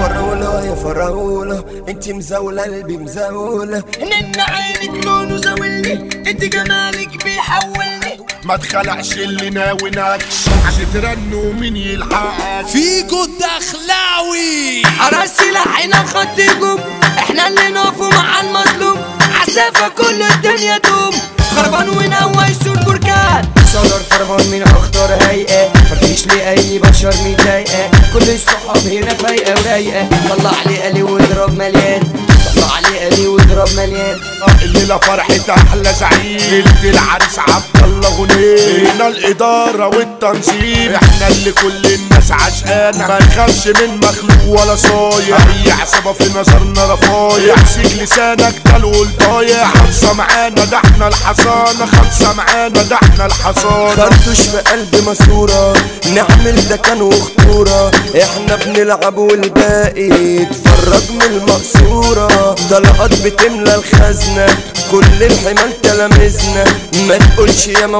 فراولة يا فراولة انت مزاولة قلبي مزاولة نن عينك لونه زاولني انت جمالك بيحولني ما تخلعش اللي ناوي نكش عشان ترنوا مين يلحقك فيجو الدخلاوي على سلاحنا خطيكم احنا اللي نقفوا مع المظلوم عسافة كل الدنيا دوم خربان ونوى يسون بركان صدر فرمان من اخطر هيئة مفيش لأي بشر متضايقة كل الصحاب هنا فايقة ورايقة طلع لي قلي واضرب مليان طلع لي قلي واضرب مليان الليلة فرحة أحلى زعيم ليلة العريس عبد الله غنيم هنا الإدارة والتنظيم احنا اللي كل الناس عشقانة ما نخافش من مخلوق ولا صايع أي عصابة في نظرنا رفايع امسك لسانك ده القول ضايع خلصة معانا ده احنا الحصانة خلصة معانا ده احنا الحصانة خرطوش في قلب ماسورة نعمل ده كان وخطورة احنا بنلعب والباقي اتفرج من المقصورة طلقات بتملى الخزنة كل الحمال تلامذنا ما تقولش ياما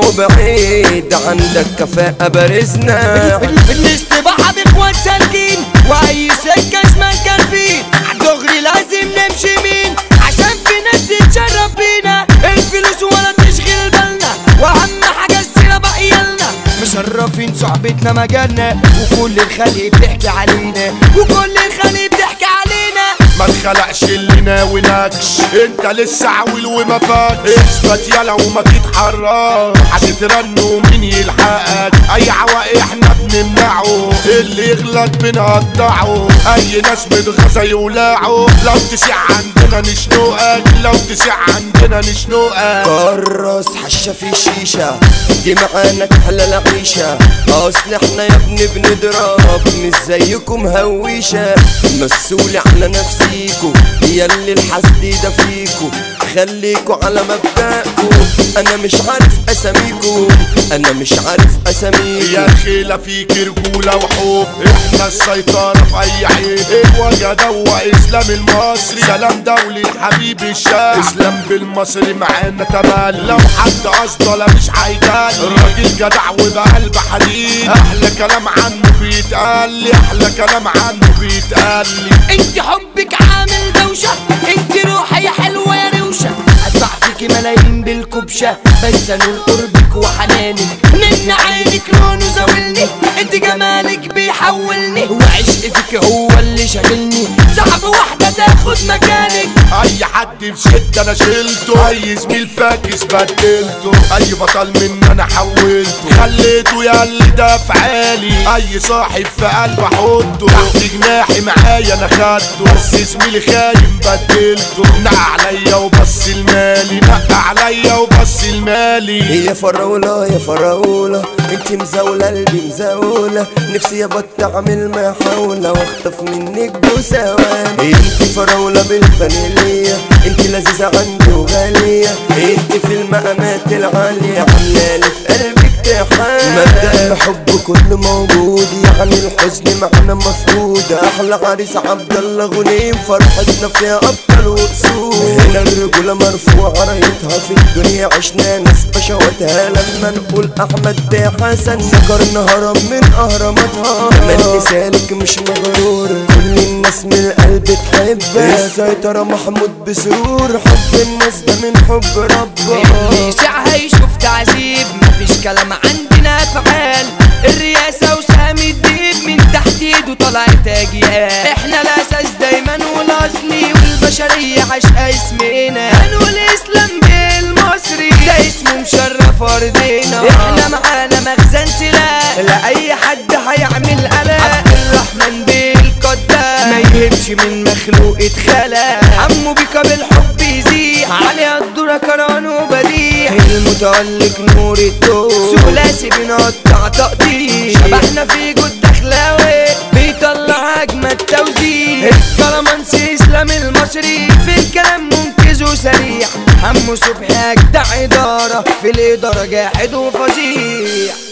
وبعيد عندك كفاءة بارزنا الاستباحة باخوات سالكين واي سكة شمال كان فيه عالدغري لازم نمشي مين عشان في ناس تتشرف بينا الفلوس ولا تشغل بالنا واهم حاجة السيرة باقيالنا مشرفين صحبتنا مجالنا وكل الخلق بتحكي علينا وكل الخلق بتحكي علينا ما تخلقش اللي ناوي نكش انت لسه عويل وما فاتش اثبت يلا وما تتحرك هتترنوا مين يلحقك اي عواق احنا بنمنعه اللي يغلط بنقطعه اي ناس متغزى يولعه لو تسيع عندنا نشنقك لو تسيع عندنا نشنقك كرس حشة في شيشة دي معانا تحلى العيشة اصل احنا يا ابني بنضرب مش زيكم هويشة مسؤول على نفسيكو ياللي الحسد ده فيكو خليكوا على مبدأكو انا مش عارف اساميكو انا مش عارف اساميكو يا خيلة فيك رجولة وحب احنا السيطرة في اي عيب الوجه دوا اسلام المصري سلام دولي الحبيب الشاب اسلام بالمصري معانا تمال لو حد قصده لا مش هيجال راجل جدع وبقلب حديد احلى كلام عنه بيتقال لي احلى كلام عنه بيتقال لي انت حبك عامل دوشة انت روحي حلوة يا روشة ادفع فيكي ملايين بالكبشة بس انول قربك وحنانك من عينك لونه زاولني انت جمالك بيحولني وعشق فيك هو اللي شاغلني صعب واحدة تاخد مكانك اي حد في شدة انا شلته اي زميل فاكس بدلته اي بطل من انا حولته خليته يا اللي ده في عالي اي صاحب في قلب احطه تحت جناحي معايا انا خدته بس زميلي خاين بدلته نقع عليا وبص المالي نقع عليا وبص المالي يا فراولة يا فراولة انت مزاولة قلبي مزاولة نفسي يا بط اعمل محاولة واخطف منك بوسوان انت فراولة بالفانيلية انت لذيذة عندي وغالية انت في المقامات العالية عاملة في قلبي اجتحام مبدأ الحب كله موجود يعني الحزن معنا مفقود احلى عريس عبد الله غنيم فرحتنا فيها ابطال واسود هنا الرجولة مرفوعة رايتها في الدنيا عشنا ناس بشواتها لما نقول احمد ده حسن ذكرنا هرم من اهراماتها من سالك مش مغرور كل الناس من القلب تحبك السيطرة محمود بسرور حب الناس ده من حب ربك اللي ساعها يشوف تعذيب مفيش كلام عندنا افعال الرئاسة وسامي الديب من تحت ايده طلعت اجيال احنا الاساس دايما والاصلي والبشرية عشقة اسمنا هنقول اسلام بالمصري ده اسمه مشرف ارضنا احنا معانا مخزن سلاح لا اي حد هيعمل قلق عبد الرحمن بالقدام ما يهمش من مخلوق اتخلق عمو بيكا بالحب يزيح علي الدورة كران وبديع المتألق نور الدور ثلاثي بنقطع تقطيع شبحنا في جود دخلاوي بيطلع اجمد توزيع الكلامانسي اسلام المصري في الكلام منقذ وسريع حمو صبحي اجدع اداره في الاداره جاحد وفظيع